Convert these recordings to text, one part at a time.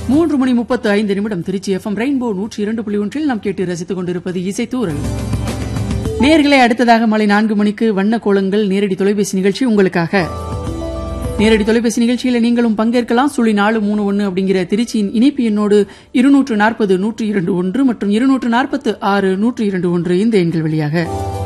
மூன்று மணி முப்பத்து ஐந்து நிமிடம் திருச்சி எஃப்எம் ரெயின்போ நூற்றி இரண்டு புள்ளி ஒன்றில் நாம் கேட்டு ரசித்துக் கொண்டிருப்பது இசைத்தூரல் நேர்களை அடுத்ததாக மாலை நான்கு மணிக்கு வண்ண கோலங்கள் நேரடி தொலைபேசி நிகழ்ச்சி உங்களுக்காக நேரடி தொலைபேசி நிகழ்ச்சியில நீங்களும் பங்கேற்கலாம் சுழி நாலு மூணு ஒன்று அப்படிங்கிற திருச்சியின் இணைப்பு எண்ணோடு இருநூற்று நாற்பது நூற்று இரண்டு ஒன்று மற்றும் இருநூற்று நாற்பத்து ஆறு நூற்று இரண்டு ஒன்று இந்த எண்கள் வழியாக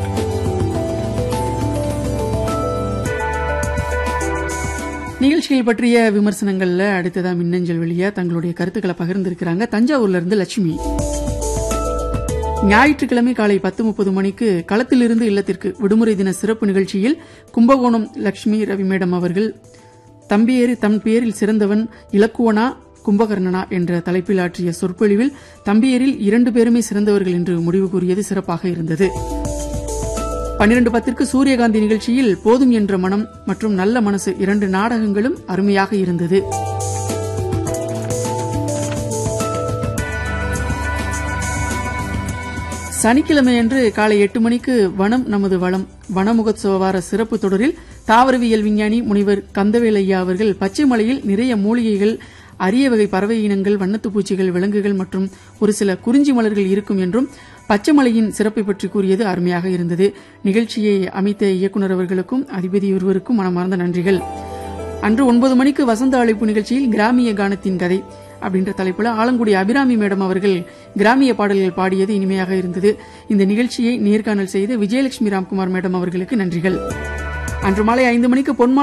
நிகழ்ச்சிகள் பற்றிய விமர்சனங்கள்ல அடுத்ததா மின்னஞ்சல் வழியா தங்களுடைய கருத்துக்களை பகிர்ந்திருக்கிறாங்க தஞ்சாவூர்ல இருந்து லட்சுமி ஞாயிற்றுக்கிழமை காலை பத்து முப்பது மணிக்கு களத்திலிருந்து இல்லத்திற்கு விடுமுறை தின சிறப்பு நிகழ்ச்சியில் கும்பகோணம் லட்சுமி ரவி மேடம் அவர்கள் தம்பியேறு தம் பேரில் சிறந்தவன் இலக்குவனா கும்பகர்ணனா என்ற தலைப்பில் ஆற்றிய சொற்பொழிவில் தம்பியரில் இரண்டு பேருமே சிறந்தவர்கள் என்று முடிவு கூறியது சிறப்பாக இருந்தது பன்னிரண்டு பத்திற்கு சூரியகாந்தி நிகழ்ச்சியில் போதும் என்ற மனம் மற்றும் நல்ல மனசு இரண்டு நாடகங்களும் அருமையாக இருந்தது சனிக்கிழமையன்று காலை எட்டு மணிக்கு வனம் நமது வளம் வனமுகோத்சவ வார சிறப்பு தொடரில் தாவரவியல் விஞ்ஞானி முனிவர் கந்தவேல் ஐயா அவர்கள் பச்சை மலையில் நிறைய மூலிகைகள் அரிய வகை பறவை இனங்கள் வண்ணத்து பூச்சிகள் விலங்குகள் மற்றும் ஒரு சில குறிஞ்சி மலர்கள் இருக்கும் என்றும் பச்சைமலையின் சிறப்பை பற்றி கூறியது அருமையாக இருந்தது நிகழ்ச்சியை அமைத்த இயக்குநர் அவர்களுக்கும் அதிபதி ஒருவருக்கும் மனமார்ந்த நன்றிகள் அன்று ஒன்பது மணிக்கு வசந்த அழைப்பு நிகழ்ச்சியில் கிராமிய கானத்தின் கதை அப்படின்ற தலைப்புல ஆலங்குடி அபிராமி மேடம் அவர்கள் கிராமிய பாடல்கள் பாடியது இனிமையாக இருந்தது இந்த நிகழ்ச்சியை நேர்காணல் செய்த விஜயலட்சுமி ராம்குமார் மேடம் அவர்களுக்கு நன்றிகள் அன்று மாலை ஐந்து மணிக்கு பொன்மா